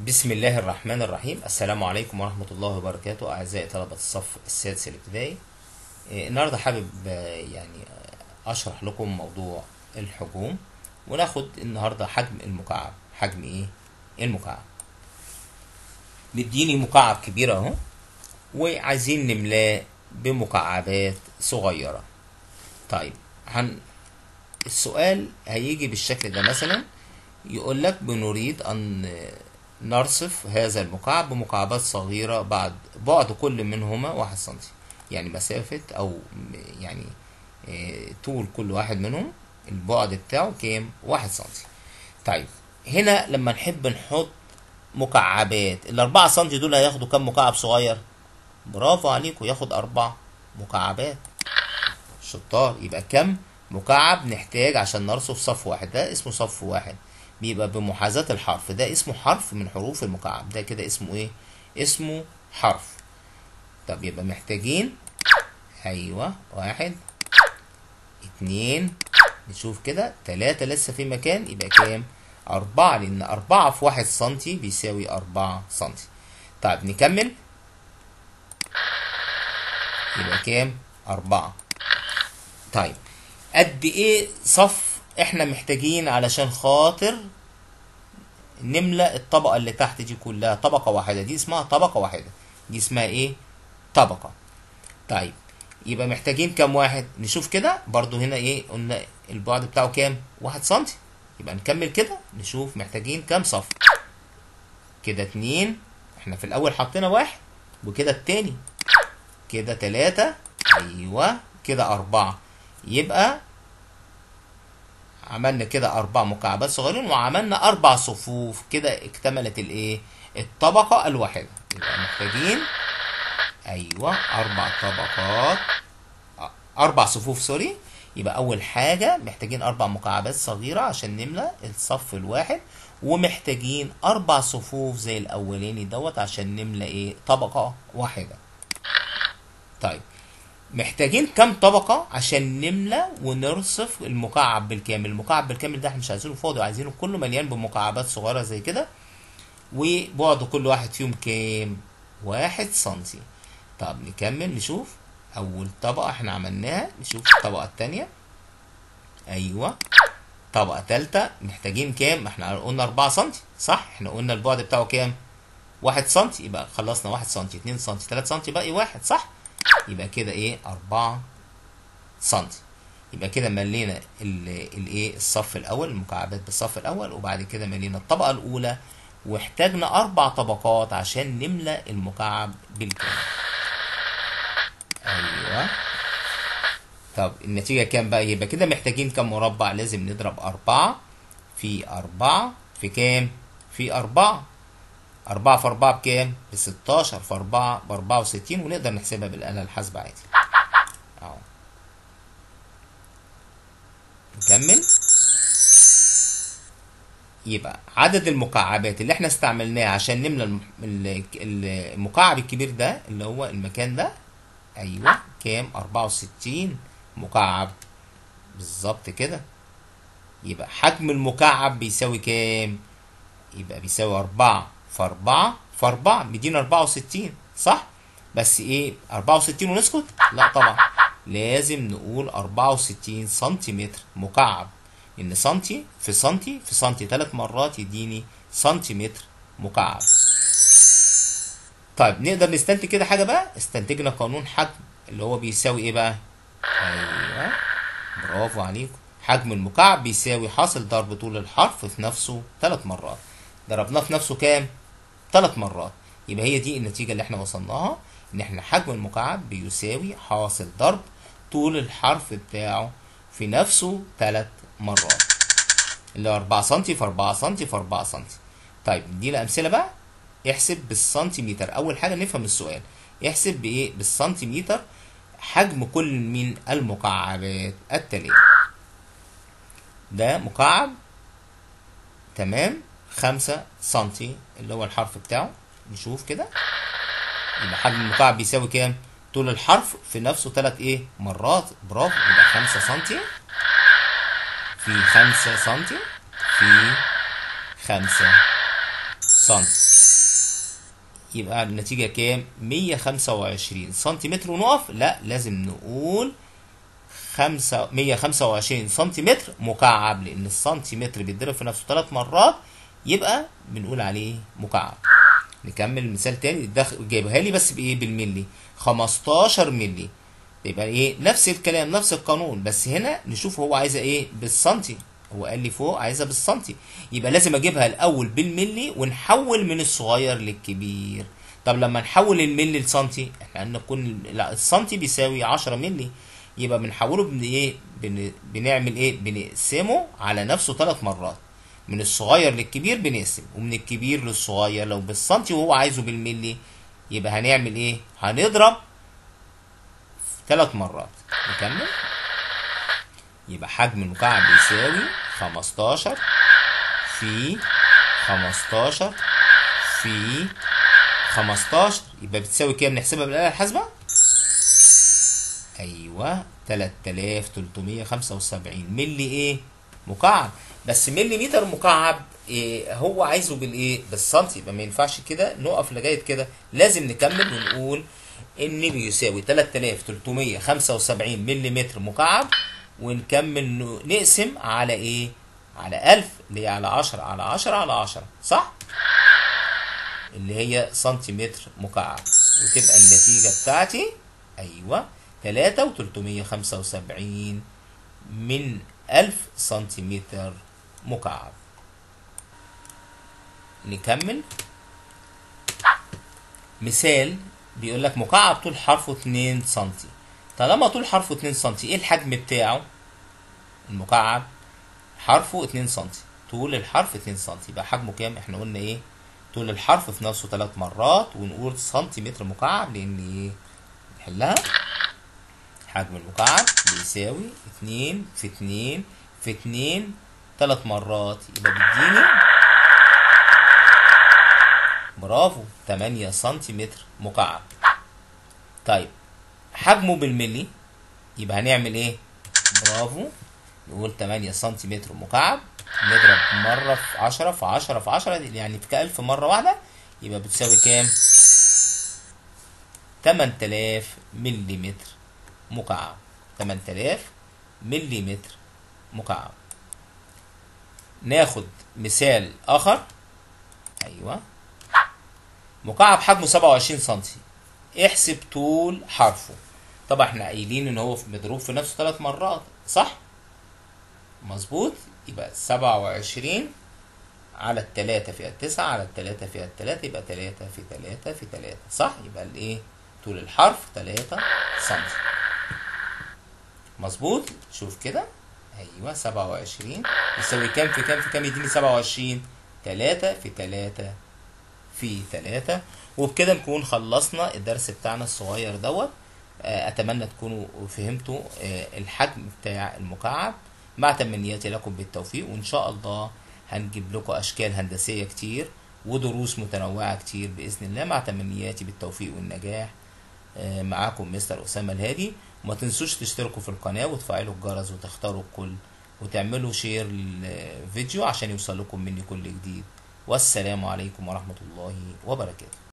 بسم الله الرحمن الرحيم السلام عليكم ورحمة الله وبركاته أعزائي طلبة الصف السادس الابتدائي إيه، النهاردة حابب آه، يعني آه، أشرح لكم موضوع الحجوم وناخد النهاردة حجم المكعب حجم إيه؟ المكعب مديني مكعب كبير أهو وعايزين نملاه بمكعبات صغيرة طيب هن السؤال هيجي بالشكل ده مثلا يقول لك بنريد أن نرصف هذا المكعب بمكعبات صغيرة بعد بعد كل منهما واحد سنتي يعني مسافة أو م- يعني آه، طول كل واحد منهم البعد بتاعه كام واحد سنتي طيب هنا لما نحب نحط مكعبات الأربعة سنتي دول هياخدوا كام مكعب صغير برافو عليكم ياخد أربع مكعبات شطار يبقى كم مكعب نحتاج عشان نرصف صف واحد ده اسمه صف واحد بيبقى بمحاذاة الحرف ده اسمه حرف من حروف المكعب ده كده اسمه ايه اسمه حرف طب يبقى محتاجين ايوه واحد اتنين نشوف كده تلاتة لسه في مكان يبقى كام أربعة لأن أربعة في واحد سنتي بيساوي أربعة سنتي طيب نكمل يبقى كام أربعة طيب قد ايه صف احنا محتاجين علشان خاطر نملأ الطبقة اللي تحت دي كلها طبقة واحدة دي اسمها طبقة واحدة دي اسمها ايه طبقة طيب يبقى محتاجين كام واحد نشوف كده برضو هنا ايه قلنا البعد بتاعه كام واحد سنتي يبقى نكمل كده نشوف محتاجين كام صف كده اتنين احنا في الاول حطينا واحد وكده التاني كده تلاتة ايوه كده اربعة يبقى عملنا كده اربع مكعبات صغيرين وعملنا اربع صفوف كده اكتملت الايه الطبقة الواحدة يبقى محتاجين ايوه اربع طبقات أ- اربع صفوف سوري يبقى اول حاجة محتاجين اربع مكعبات صغيرة عشان نملى الصف الواحد ومحتاجين اربع صفوف زي الاولاني دوت عشان نملى ايه طبقة واحدة طيب محتاجين كام طبقة عشان نملى ونرصف المكعب بالكامل المكعب بالكامل ده احنا مش عايزينه فاضي عايزينه كله مليان بمكعبات صغيرة زي كده وبعد كل واحد فيهم كام واحد سنتي طب نكمل نشوف اول طبقة احنا عملناها نشوف الطبقة التانية ايوه طبقة تالتة محتاجين كام احنا قلنا اربعة سنتي صح احنا قلنا البعد بتاعه كام واحد سنتي يبقى خلصنا واحد سنتي اتنين سنتي تلات سنتي باقي واحد صح يبقى كده ايه أربعة سنتي يبقى كده ملينا ال- الايه الصف الاول المكعبات بالصف الاول وبعد كده ملينا الطبقه الاولى واحتاجنا اربع طبقات عشان نملى المكعب بالكامل ايوه طب النتيجه كام بقى يبقى كده محتاجين كام مربع لازم نضرب أربعة في أربعة في كام في أربعة أربعة في أربعة بكام؟ بستاشر في أربعة بأربعة وستين ونقدر نحسبها بالآلة الحاسبة عادي. أهو. نكمل. يبقى عدد المكعبات اللي احنا استعملناها عشان نملى الم- ال- ال- المكعب الكبير ده اللي هو المكان ده أيوه كام؟ أربعة وستين مكعب بالظبط كده. يبقى حجم المكعب بيساوي كام؟ يبقى بيساوي أربعة في أربعة في أربعة مدينا أربعة وستين صح؟ بس إيه أربعة وستين ونسكت؟ لا طبعا لازم نقول أربعة وستين سنتيمتر مكعب إن سنتي في سنتي في سنتي تلات مرات يديني سنتيمتر مكعب طيب نقدر نستنتج كده حاجة بقى استنتجنا قانون حجم اللي هو بيساوي إيه بقى؟ أيوه برافو عليكم حجم المكعب بيساوي حاصل ضرب طول الحرف في نفسه ثلاث مرات ضربناه في نفسه كام ثلاث مرات يبقى هي دي النتيجة اللي احنا وصلناها ان احنا حجم المكعب بيساوي حاصل ضرب طول الحرف بتاعه في نفسه ثلاث مرات اللي هو 4 سم في 4 سم في 4 سم طيب دي الامثله بقى احسب بالسنتيمتر اول حاجه نفهم السؤال احسب بايه بالسنتيمتر حجم كل من المكعبات التاليه ده مكعب تمام خمسة سنتي اللي هو الحرف بتاعه نشوف كده يبقى حجم المكعب بيساوي كام طول الحرف في نفسه تلات ايه مرات برافو يبقى خمسة سنتي في خمسة سنتي في خمسة سنتي يبقى النتيجة كام 125 سنتيمتر ونقف لا لازم نقول خمسة 125 سنتيمتر مكعب لأن السنتيمتر بيتضرب في نفسه ثلاث مرات يبقى بنقول عليه مكعب نكمل مثال تاني الدخل جايبها لي بس بايه بالملي 15 ملي يبقى ايه نفس الكلام نفس القانون بس هنا نشوف هو عايزه ايه بالسنتي هو قال لي فوق عايزها بالسنتي يبقى لازم اجيبها الاول بالملي ونحول من الصغير للكبير طب لما نحول الملي لسنتي احنا قلنا كل لا السنتي بيساوي 10 ملي يبقى بنحوله بن ايه بن... بنعمل ايه بنقسمه على نفسه ثلاث مرات من الصغير للكبير بنقسم ومن الكبير للصغير لو بالسنتي وهو عايزه بالملي يبقى هنعمل ايه هنضرب ثلاث مرات نكمل يبقى حجم المكعب بيساوي 15 في 15 في 15 يبقى بتساوي كام نحسبها بالآلة الحاسبة ايوه 3375 ملي ايه مكعب بس ملي متر مكعب إيه هو عايزه بالايه بالسنتي يبقى ما ينفعش كده نقف لغايه كده لازم نكمل ونقول ان بيساوي 3375 ملي متر مكعب ونكمل نقسم على ايه على 1000 اللي هي على 10 على 10 على 10 صح اللي هي سنتيمتر مكعب وتبقى النتيجه بتاعتي ايوه 3375 من 1000 سنتيمتر مكعب نكمل مثال بيقول لك مكعب طول حرفه 2 سم طالما طول حرفه 2 سم ايه الحجم بتاعه المكعب حرفه 2 سم طول الحرف 2 سم يبقى حجمه كام احنا قلنا ايه طول الحرف في نفسه ثلاث مرات ونقول سنتيمتر مكعب لان ايه نحلها حجم المكعب بيساوي 2 في 2 في 2 ثلاث مرات يبقى بيديني برافو 8 سنتيمتر مكعب طيب حجمه بالملي يبقى هنعمل ايه برافو نقول 8 سنتيمتر مكعب نضرب مرة في 10 في 10 في 10 يعني في 1000 مرة واحدة يبقى بتساوي كام 8000 ملي متر مكعب 8000 ملي متر مكعب ناخد مثال آخر أيوه مكعب حجمه 27 سم احسب طول حرفه طبعا احنا قايلين ان هو مضروب في نفسه ثلاث مرات صح مظبوط يبقى 27 على التلاتة في التسعة على التلاتة في التلاتة يبقى تلاتة في تلاتة في تلاتة صح يبقى الايه طول الحرف تلاتة سم مظبوط شوف كده ايوه سبعة وعشرين يساوي كام في كام في كام يديني سبعة وعشرين تلاتة في تلاتة في تلاتة وبكده نكون خلصنا الدرس بتاعنا الصغير دوت اتمنى تكونوا فهمتوا الحجم بتاع المكعب مع تمنياتي لكم بالتوفيق وان شاء الله هنجيب لكم اشكال هندسيه كتير ودروس متنوعه كتير باذن الله مع تمنياتي بالتوفيق والنجاح معاكم مستر اسامه الهادي وما تنسوش تشتركوا في القناه وتفعلوا الجرس وتختاروا الكل وتعملوا شير للفيديو عشان يوصل لكم مني كل جديد والسلام عليكم ورحمه الله وبركاته